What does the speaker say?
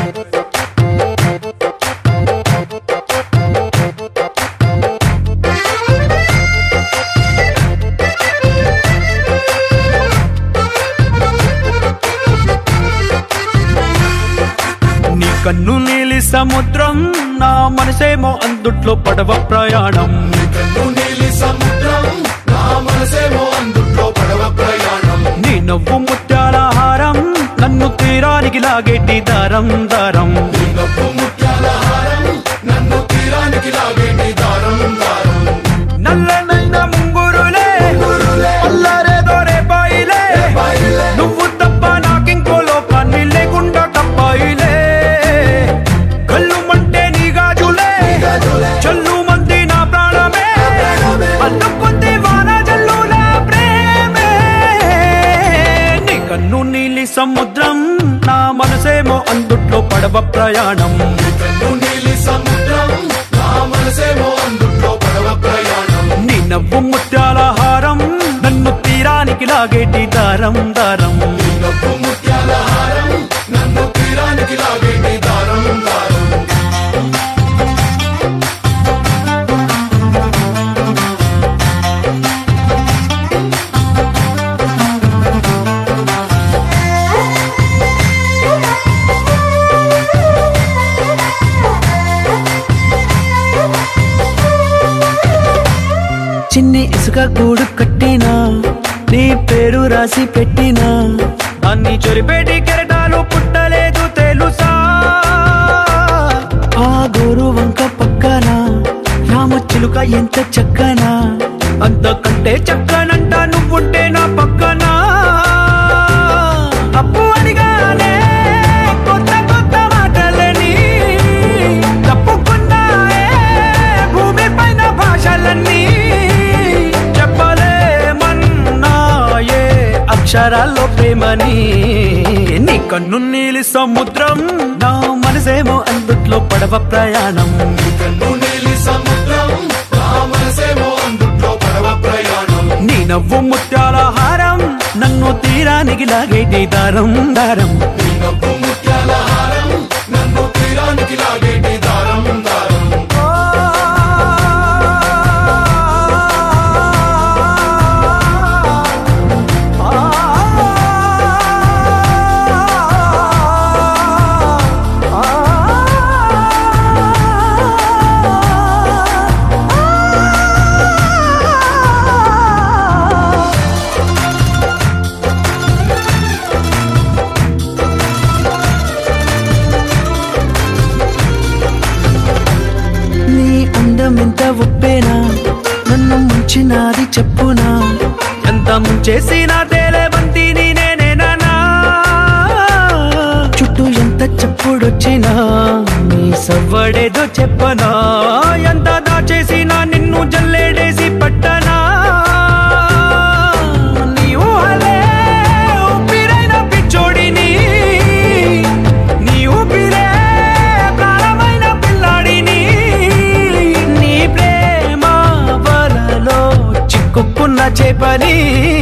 నీ కన్ను నీలి సముద్రం నా మనసేమో అందుట్లో పడవ ప్రయాణం కన్ను నీలి సముద్రం నా మనసేమో అందుట్లో పడవ ప్రయాణం నీ నవ్వు ముత్యాల హారం నన్ను తీరానికి లాగేటి దారం దారం నీ నవ్వు ముత్యాల హారం నన్ను తీరానికి లాగేటి దారం దారం నల్లనైన ముంగురులే అల్లారేదో రేపాయిలే బాయిలే నువ్వు తప్ప నాకింకో లోకాన్ని లేకుండా తప్పాయిలే కళ్ళు మంటే నీ గాజులే గాజులే. చల్లు మంది నా ప్రాణమే ప్రాణమే. అల్లు కొద్ది వాన జల్లుల ప్రేమే నీ కన్ను నీలి సముద్రం నా మనసేమో అందుట్లో పడవ ప్రయాణం కన్ను నీలి సముద్రం నా మనసేమో అందుట్లో పడవ ప్రయాణం నీ నవ్వు ముత్యాల హారం నన్ను తీరానికి లాగేటి దారం దారం నీ నవ్వు ముత్యాల హారం నన్ను తీరానికి లాగేటి దారం దారం చిన్ని ఇసుక గూడు కట్టినా నీ పేరు రాసి పెట్టినా దాన్ని చొరిపేటి కెరటాలు పుట్టలేదు తెలుసా ఆ గోరు వంక పక్కన రామచిలుక ఎంత చక్కనా అంతకంటే చక్కనంట నువ్వుంటే నా పక్కన అప్పు అడిగానే కొత్త కొత్త మాటలని తప్పుకున్నాయే భూమి పైన భాషలన్నీ చెప్పలేమన్నాయే అక్షరాల్లో ప్రేమని నీ కన్ను నీలి సముద్రం నా మనసేమో అందుట్లో పడవ ప్రయాణం కన్ను నీలి సముద్రం నా మనసేమో అందుట్లో పడవ ప్రయాణం నీ నవ్వు ముత్యాల హారం నన్ను తీరానికి లాగేటి దారం దారం నీ నవ్వు ముత్యాల హారం నన్ను తీరానికి లాగేటి దారం దారం నీ అందం ఎంత ఒప్పేనా నన్ను ముంచినాది చెప్పునా ఎంత ముంచేసినా తేలేవంతి నేనేనా చుట్టూ ఎంత చెప్పుడొచ్చినా నీ సవ్వడేదో చెప్పనా ఎంత దాచేసినా నిన్ను జల్లేడేసి పట్టనా నీ ఊహలే ఊపిరైన పిచ్చోడిని నీ ఊపిరే ప్రాణమైన పిల్లాడిని నీ ప్రేమ వలలో చిక్కుకున్న చేపని